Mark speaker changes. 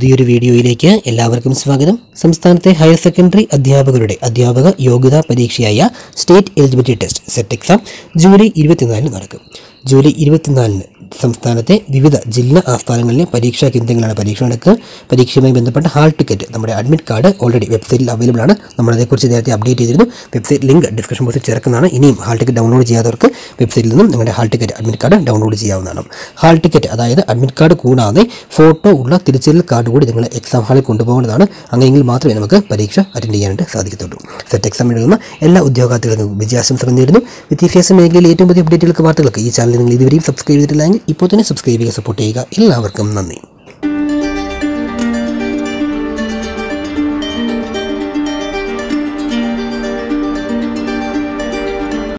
Speaker 1: പുതിയൊരു വീഡിയോയിലേക്ക് എല്ലാവർക്കും സ്വാഗതം സംസ്ഥാനത്തെ ഹയർ സെക്കൻഡറി അധ്യാപകരുടെ അധ്യാപക യോഗ്യതാ പരീക്ഷയായ state eligibility test SET exam July ഇരുപത്തിനാലിന് നടക്കും ജൂലൈ ഇരുപത്തിനാലിന് സംസ്ഥാനത്തെ വിവിധ ജില്ലാ ആസ്ഥാനങ്ങളിലെ പരീക്ഷാ കേന്ദ്രങ്ങളാണ് പരീക്ഷ നടക്കുക പരീക്ഷയുമായി ബന്ധപ്പെട്ട ഹാൾ ടിക്കറ്റ് നമ്മുടെ അഡ്മിറ്റ് കാർഡ് ഓൾറെഡി വെബ്സൈറ്റിൽ അവൈലബിൾ ആണ് നമ്മളതേക്കുറിച്ച് നേരത്തെ അപ്ഡേറ്റ് ചെയ്തിരുന്നു വെബ്സൈറ്റ് ലിങ്ക് ഡിസ്ക്രിപ്ഷൻ ബോക്സിൽ ചേർക്കുന്നതാണ് ഇനിയും ഹാൾ ടിക്കറ്റ് ഡൗൺലോഡ് ചെയ്യാത്തവർക്ക് വെബ്സൈറ്റിൽ നിന്നും നിങ്ങളുടെ hall ticket admit card download ചെയ്യാവുന്നതാണ് ഹാൾ ടിക്കറ്റ് അതായത് അഡ്മിറ്റ് കാർഡ് കൂടാതെ ഫോട്ടോ ഉള്ള തിരിച്ചറിയൽ കാർഡ് കൂടി നിങ്ങൾ എക്സാം ഹാളിൽ കൊണ്ടുപോകേണ്ടതാണ് അങ്ങനെയെങ്കിൽ മാത്രമേ നമുക്ക് പരീക്ഷ അറ്റൻഡ് ചെയ്യാനായിട്ട് സാധിക്കത്തുള്ളൂ സെറ്റ് എക്സാം എഴുതുന്ന എല്ലാ ഉദ്യോഗാർത്ഥികൾക്കും വിജയാശംസകൾ നേരുന്നു വിദ്യാഭ്യാസ മേഖലയിലെ ഏറ്റവും പുതിയ അപ്ഡേറ്റുകൾക്ക് വാർത്തകൾക്ക് ഈ ചാനൽ നിങ്ങൾ ഇതുവരെയും സബ്സ്ക്രൈബ് ചെയ്തിട്ടില്ലെങ്കിൽ ഇപ്പോൾ തന്നെ സബ്സ്ക്രൈബ് ചെയ്യുക സപ്പോർട്ട് ചെയ്യുക എല്ലാവർക്കും നന്ദി